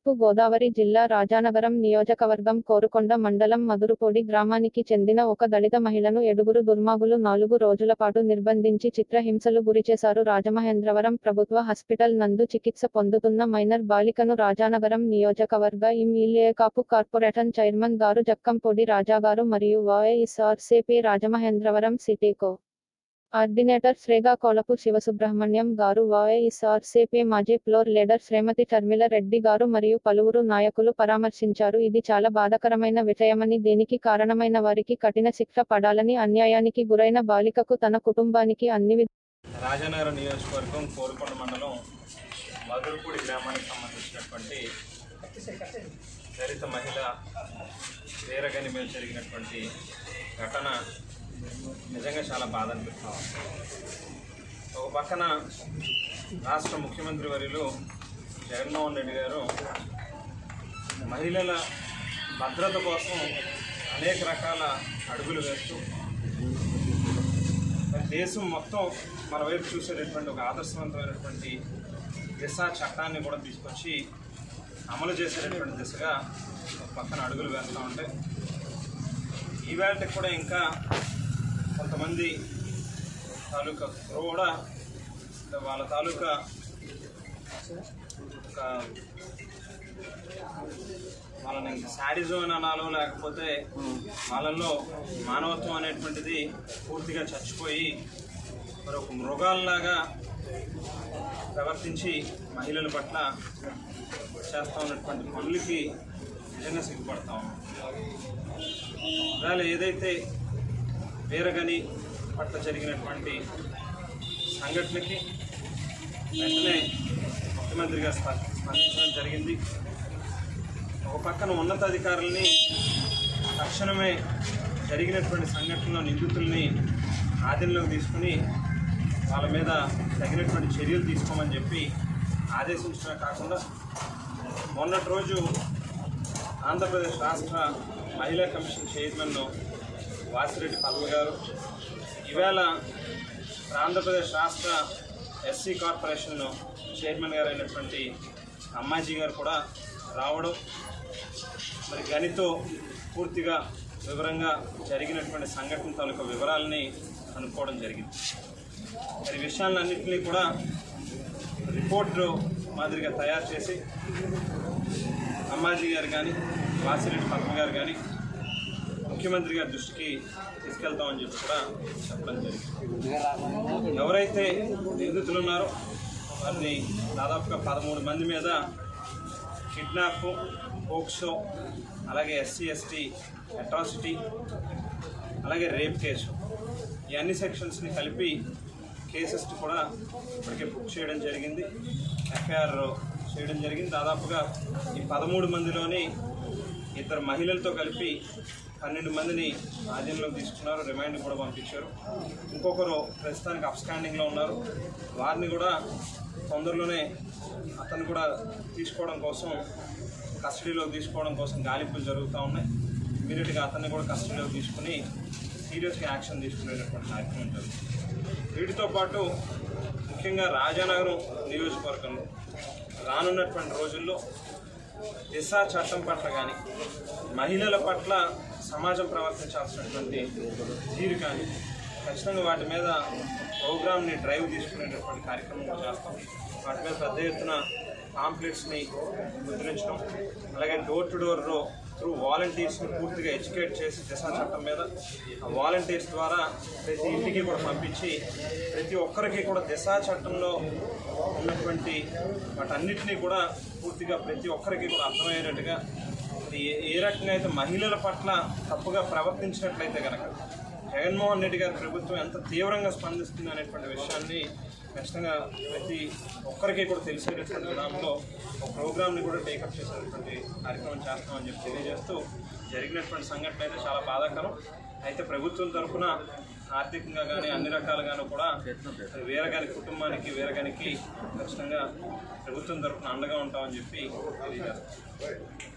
తూర్పు గోదావరి జిల్లా రాజానగరం నియోజకవర్గం కోరుకొండ మండలం మధురుపొడి గ్రామానికి చెందిన ఒక దళిత మహిళను ఏడుగురు దుర్మార్గులు నాలుగు రోజుల పాటు నిర్బంధించి చిత్రహింసలు గురిచేశారు రాజమహేంద్రవరం ప్రభుత్వ హాస్పిటల్ నందు చికిత్స పొందుతున్న మైనర్ బాలికను రాజానగరం నియోజకవర్గ ఎమ్మెల్యే కాపు కార్పొరేషన్ చైర్మన్ గారు జక్కంపొడి రాజాగారు మరియు వైఎస్ఆర్సీపీ రాజమహేంద్రవరం సిటీకో ఆర్డినేటర్ శ్రేగా కోలపు శివసుబ్రహ్మణ్యం గారు వైఎస్ఆర్సీపీ మాజీ ఫ్లోర్ లీడర్ శ్రీమతి టర్మిల రెడ్డి గారు మరియు పలువురు నాయకులు పరామర్శించారు ఇది చాలా బాధాకరమైన విషయమని దీనికి కారణమైన వారికి కఠిన శిక్ష పడాలని అన్యాయానికి గురైన బాలికకు తన కుటుంబానికి అన్ని విధ- రాజానగరం నియోజకవర్గం కోరుకొండ మండలం మధురపూడి గ్రామానికి సంబంధించినటువంటి దళిత మహిళ వీరగని మీద జరిగినటువంటి ఘటన నిజంగా చాలా బాధ అనిపిస్తా ఉంది. ఒక పక్కన రాష్ట్ర ముఖ్యమంత్రి వర్యులు జగన్మోహన్ రెడ్డి గారు మహిళల భద్రత కోసం అనేక రకాల అడుగులు వేస్తూ మరి దేశం మొత్తం మన వైపు చూసేటటువంటి ఒక ఆదర్శవంతమైనటువంటి దిశ చట్టాన్ని కూడా తీసుకొచ్చి అమలు చేసేటటువంటి దిశగా ఒక పక్కన అడుగులు వేస్తూ ఉంటే ఈవేళకి కూడా ఇంకా కొంతమంది తాలూకా కూడా వాళ్ళ తాలూకా ఒక వాళ్ళని శాడిజం అని అనాలో లేకపోతే వాళ్ళల్లో మానవత్వం అనేటువంటిది పూర్తిగా చచ్చిపోయి మరి ఒక మృగాల్లాగా ప్రవర్తించి మహిళల పట్ల చేస్తూ ఉన్నటువంటి పనులకి నిజంగా సిగ్గుపడతా ఉన్నాం ఇవాళ ఏదైతే వీరగని పట్ల జరిగినటువంటి సంఘటనకి వెంటనే ముఖ్యమంత్రి గారు స్ప- స్పందించడం జరిగింది ఒక పక్కన ఉన్నతాధికారుల్ని తక్షణమే జరిగినటువంటి సంఘటనలో నిందితుల్ని ఆధీనంలోకి తీసుకుని వాళ్ళ మీద తగినటువంటి చర్యలు తీసుకోమని చెప్పి ఆదేశించడమే కాకుండా మొన్నటి రోజు ఆంధ్రప్రదేశ్ రాష్ట్ర మహిళా కమిషన్ చైర్మన్ వాసిరెడ్డి పద్మ గారు ఈవేళ ఆంధ్రప్రదేశ్ రాష్ట్ర ఎస్సీ కార్పొరేషన్ చైర్మన్ గారు అయినటువంటి అమ్మాజీ గారు కూడా రావడం మరి గనితో పూర్తిగా వివరంగా జరిగినటువంటి సంఘటన తాలూకా వివరాలని కనుక్కోవడం జరిగింది మరి ఈ విషయాలన్నింటినీ కూడా రిపోర్టు మాదిరిగా తయారు చేసి అమ్మాజీ గారు కానీ వాసిరెడ్డి పద్మ గారు కానీ ముఖ్యమంత్రి గారి దృష్టికి తీసుకెళ్తామని చెప్పి కూడా చెప్పడం జరిగింది ఎవరైతే నిందితులు ఉన్నారో వారిని దాదాపుగా పదమూడు మంది మీద కిడ్నాప్ పోక్సో అలాగే ఎస్సీ ఎస్టీ అట్రాసిటీ అలాగే రేప్ కేసు ఈ అన్ని సెక్షన్స్ని కలిపి కేసెస్ కూడా ఇప్పటికే బుక్ చేయడం జరిగింది ఎఫ్ఐఆర్ చేయడం జరిగింది దాదాపుగా ఈ పదమూడు మందిలోని ఇద్దరు మహిళలతో కలిపి పన్నెండు మందిని ఆధీనంలోకి తీసుకున్నారు రిమైండ్ కూడా పంపించారు ఇంకొకరు ప్రస్తుతానికి అప్స్టాండింగ్లో ఉన్నారు వారిని కూడా తొందరలోనే అతను కూడా తీసుకోవడం కోసం కస్టడీలోకి తీసుకోవడం కోసం గాలింపులు జరుగుతూ ఉన్నాయి ఇమీడియట్గా అతన్ని కూడా కస్టడీలోకి తీసుకుని సీరియస్గా యాక్షన్ తీసుకునేటటువంటి కార్యక్రమం జరుగుతుంది వీటితో పాటు ముఖ్యంగా రాజానగరం నియోజకవర్గంలో రానున్నటువంటి రోజుల్లో దిశ చట్టం పట్ల కానీ మహిళల పట్ల సమాజం ప్రవర్తించాల్సినటువంటి తీరు కానీ ఖచ్చితంగా వాటి మీద ప్రోగ్రామ్ని డ్రైవ్ తీసుకునేటటువంటి కార్యక్రమం కూడా చేస్తాం వాటి మీద పెద్ద ఎత్తున పాంప్లెట్స్ని ముద్రించడం అలాగే డోర్ టు డోర్ త్రూ వాలంటీర్స్ని పూర్తిగా ఎడ్యుకేట్ చేసి దిశ చట్టం మీద ఆ వాలంటీర్స్ ద్వారా ప్రతి ఇంటికి కూడా పంపించి ప్రతి ఒక్కరికి కూడా దిశ చట్టంలో ఉన్నటువంటి వాటన్నిటినీ కూడా పూర్తిగా ప్రతి ఒక్కరికి కూడా అర్థమయ్యేటట్టుగా ఇది ఏ- ఏ రకంగా అయితే మహిళల పట్ల తప్పుగా ప్రవర్తించినట్లయితే కనుక జగన్మోహన్ రెడ్డి గారి ప్రభుత్వం ఎంత తీవ్రంగా స్పందిస్తుంది అనేటువంటి విషయాన్ని ఖచ్చితంగా ప్రతి ఒక్కరికి కూడా తెలిసేటటువంటి విధానంలో ఒక ప్రోగ్రామ్ని కూడా టేకప్ చేసేటటువంటి కార్యక్రమం చేస్తామని చెప్పి తెలియజేస్తూ జరిగినటువంటి సంఘటన అయితే చాలా బాధాకరం అయితే ప్రభుత్వం తరఫున ఆర్థికంగా కానీ అన్ని రకాలుగాను కూడా మరి వీరగాని కుటుంబానికి వీరగానికి ఖచ్చితంగా ప్రభుత్వం తరఫున అండగా ఉంటామని చెప్పి తెలియజేస్తాం